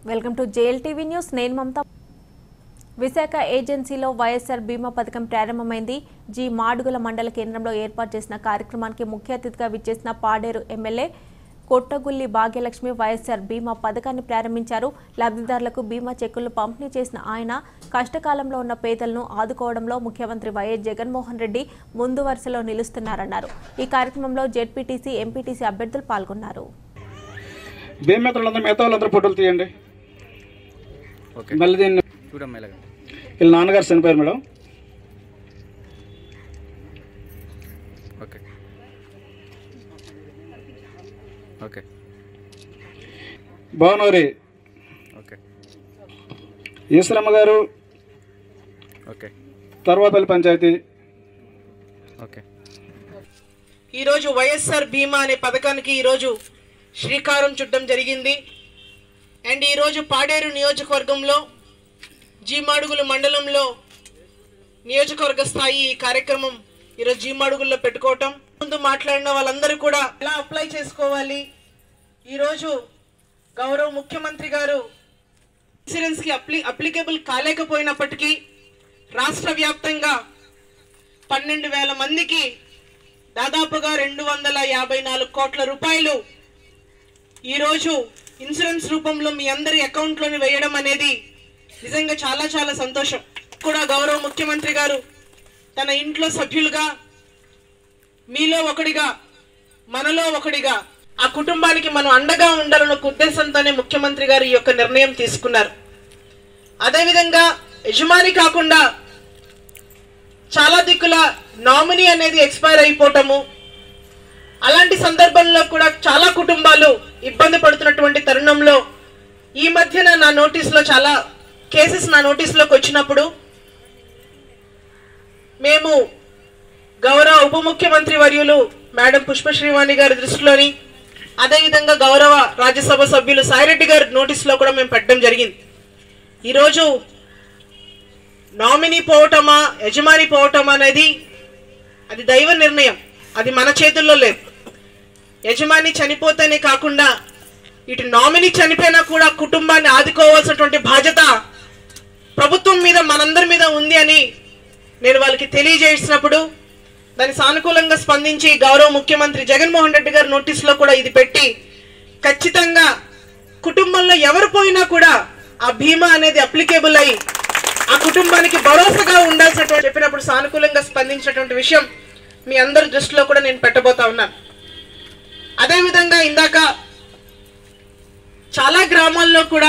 welcome to JLTV news నేను మమత విశాఖ ఏజెన్సీలో వైఎస్ఆర్ బీమా పథకం ప్రారంభమైంది జి మాడుగుల మండల కేంద్రంలో ఏర్పాటు చేసిన కార్యక్రమానికి ముఖ్య అతిథిగా విచ్చేసిన పాడేరు ఎమ్మెల్యే కొట్టగుల్లి భాగ్యలక్ష్మి వైఎస్ఆర్ బీమా పథకాన్ని ప్రారంభించారు లబ్ధిదారులకు బీమా చెక్కులు పంపిణీ చేసిన ఆయన కష్టకాలంలో ఉన్న పేదలను ఆదుకోవడంలో ముఖ్యమంత్రి వైఎస్ జగన్మోహన్ రెడ్డి ముందు వరుసలో నిలుస్తున్నారన్నారు ఈ కార్యక్రమంలో జెడ్పీటీసీ ఎంపీటీసీ అభ్యర్థులు పాల్గొన్నారు భీమేతలందరూ మిగతా వాళ్ళందరూ ఫోటోలు తీయండి ఓకే మళ్ళీ దీన్ని చూడమ్మా ఇలాగ వీళ్ళ నాన్నగారు చనిపోయారు madam okay okay Bhuvanuri okay Eswaramma garu okay తర్వాపల్లి panchayat okay ఈరోజు వైఎస్ఆర్ బీమా అనే పథకానికి ఈరోజు శ్రీకారం చుట్టడం జరిగింది అండ్ ఈరోజు పాడేరు నియోజకవర్గంలో జీమాడుగులు మండలంలో నియోజకవర్గ స్థాయి ఈ కార్యక్రమం ఈరోజు జీమాడుగుల్లో పెట్టుకోవటం ముందు మాట్లాడిన వాళ్ళందరూ కూడా ఎలా అప్లై చేసుకోవాలి ఈరోజు గౌరవ ముఖ్యమంత్రి గారు ఇన్సూరెన్స్కి అప్లి అప్లికేబుల్ కాలేకపోయినప్పటికీ రాష్ట్ర వ్యాప్తంగా పన్నెండు వేల మందికి దాదాపుగా రెండు వందల యాభై నాలుగు కోట్ల రూపాయలు ఈరోజు ఇన్సూరెన్స్ రూపంలో మీ అందరి అకౌంట్లోని వేయడం అనేది నిజంగా చాలా చాలా సంతోషం కూడా గౌరవ ముఖ్యమంత్రి గారు తన ఇంట్లో సభ్యులుగా మీలో ఒకడిగా మనలో ఒకడిగా ఆ కుటుంబానికి మనం అండగా ఉండాలన్న ఒక ఉద్దేశంతోనే ముఖ్యమంత్రి గారు ఈ యొక్క నిర్ణయం తీసుకున్నారు అదేవిధంగా యజమాని కాకుండా చాలా దిక్కుల నామినీ అనేది ఎక్స్పైర్ అయిపోవటము అలాంటి సందర్భంలో కూడా చాలా కుటుంబాలు ఇబ్బంది పడుతున్నటువంటి తరుణంలో ఈ మధ్యన నా నోటీస్లో చాలా కేసెస్ నా నోటీస్లోకి వచ్చినప్పుడు మేము గౌరవ ఉప ముఖ్యమంత్రి వర్యులు మేడం పుష్ప శ్రీవాణి గారి దృష్టిలోని అదేవిధంగా గౌరవ రాజ్యసభ సభ్యులు సాయిరెడ్డి గారి నోటీస్లో కూడా మేము పెట్టడం జరిగింది ఈరోజు నామినీ పోవటమా యజమాని పోవటమా అనేది అది దైవ నిర్ణయం అది మన చేతుల్లో లేదు యజమాని చనిపోతేనే కాకుండా ఇటు నామినీ చనిపోయినా కూడా కుటుంబాన్ని ఆదుకోవాల్సినటువంటి బాధ్యత ప్రభుత్వం మీద మనందరి మీద ఉంది అని నేను వాళ్ళకి తెలియజేసినప్పుడు దాని సానుకూలంగా స్పందించి గౌరవ ముఖ్యమంత్రి జగన్మోహన్ రెడ్డి గారి నోటీసులో కూడా ఇది పెట్టి ఖచ్చితంగా కుటుంబంలో ఎవరు పోయినా కూడా ఆ బీమా అనేది అప్లికేబుల్ అయ్యి ఆ కుటుంబానికి భరోసాగా ఉండాల్సినటువంటి చెప్పినప్పుడు సానుకూలంగా స్పందించినటువంటి విషయం మీ అందరి దృష్టిలో కూడా నేను పెట్టబోతా ఉన్నాను అదేవిధంగా ఇందాక చాలా గ్రామాల్లో కూడా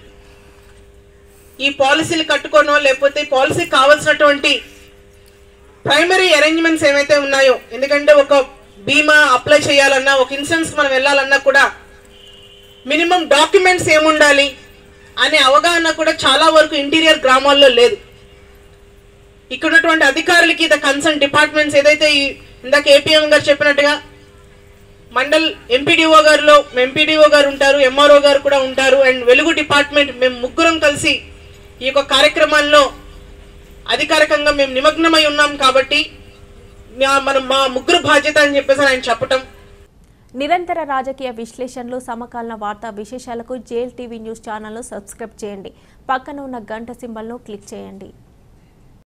ఈ పాలసీలు కట్టుకోనో లేకపోతే ఈ పాలసీ కావాల్సినటువంటి ప్రైమరీ అరేంజ్మెంట్స్ ఏవైతే ఉన్నాయో ఎందుకంటే ఒక బీమా అప్లై చేయాలన్నా ఒక ఇన్సూరెన్స్ మనం వెళ్ళాలన్నా కూడా మినిమం డాక్యుమెంట్స్ ఏముండాలి అనే అవగాహన కూడా చాలా వరకు ఇంటీరియర్ గ్రామాల్లో లేదు ఇక్కడ ఉన్నటువంటి అధికారులకి ద కన్సర్న్ డిపార్ట్మెంట్స్ ఏదైతే ఈ ఇందాక ఏపీఎం గారు చెప్పినట్టుగా మండల్ ఎంపీడీఓ గారిలో ఎంపీడీఓ గారు ఉంటారు ఎంఆర్ఓ గారు కూడా ఉంటారు అండ్ వెలుగు డిపార్ట్మెంట్ మేము ముగ్గురం కలిసి ఈ యొక్క కార్యక్రమాల్లో అధికారికంగా మేము నిమగ్నమై ఉన్నాం కాబట్టి మా- మనం మా ముగ్గురు బాధ్యత అని చెప్పేసి ఆయన చెప్పటం నిరంతర రాజకీయ విశ్లేషణలు సమకాలీన వార్తా విశేషాలకు జేఎల్ టీవీ న్యూస్ ఛానల్ను సబ్స్క్రైబ్ చేయండి పక్కన ఉన్న గంట సింబల్ను క్లిక్ చేయండి